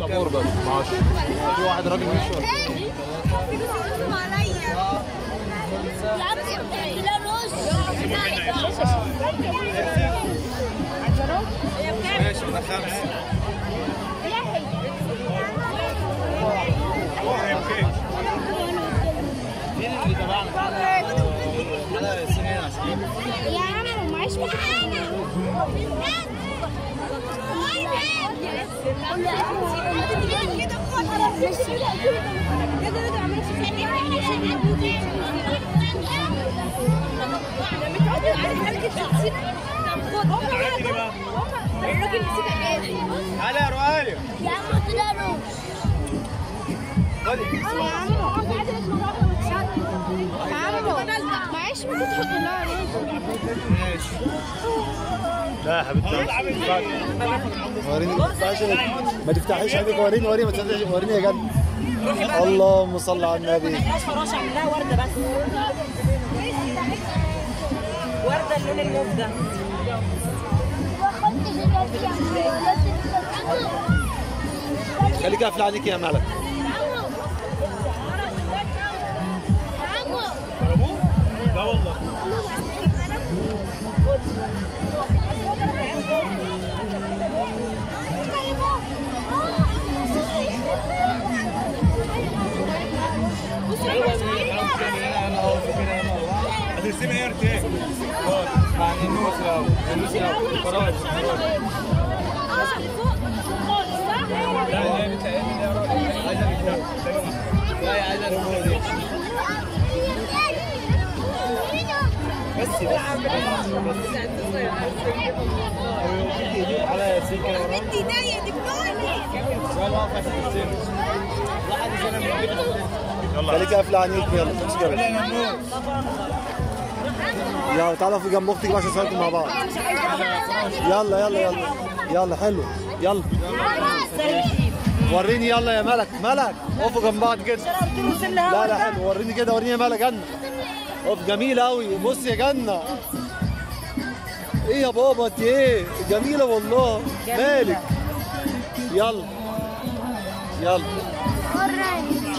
عبور بس معاش في واحد راجل بيشرب ماشي ده خمسة يا عم معيش معانا الراجل مسك اجازه تعالى يا رؤالي يا عم طلع روش يا عم معيش ممكن تحط لها روز لا يا حبيبتي وريني ما تفتحيش ما تفتحيش عليك وريني وريني ما تفتحيش وريني يا جد اللهم صل على النبي اصفر رش اعمل لها ورده بس ورده اللون الموف ده خليك قافل عليك يا مالك لا والله هترسمي ايه يا ارتاح؟ مع النوس الاول النوس الاول الفراش لا لا بتلاقيني يا راجل عايزه الفوق لا يا عايزه الفوق دي بس بس على ياسين كده ورا سؤال واقف في السن واحد سنه من يلا خليك قافل عليك يلا مش قبل يلا تعالوا في جنب اختك بقى عشان صوركم مع بعض يلا يلا يلا يلا حلو يلا وريني يلا يا ملك ملك اقفوا جنب بعض كده لا لا حلو وريني كده وريني يا ملك جنة اقف جميلة قوي بص يا جنة ايه يا بابا انت ايه جميلة والله مالك يلا يلا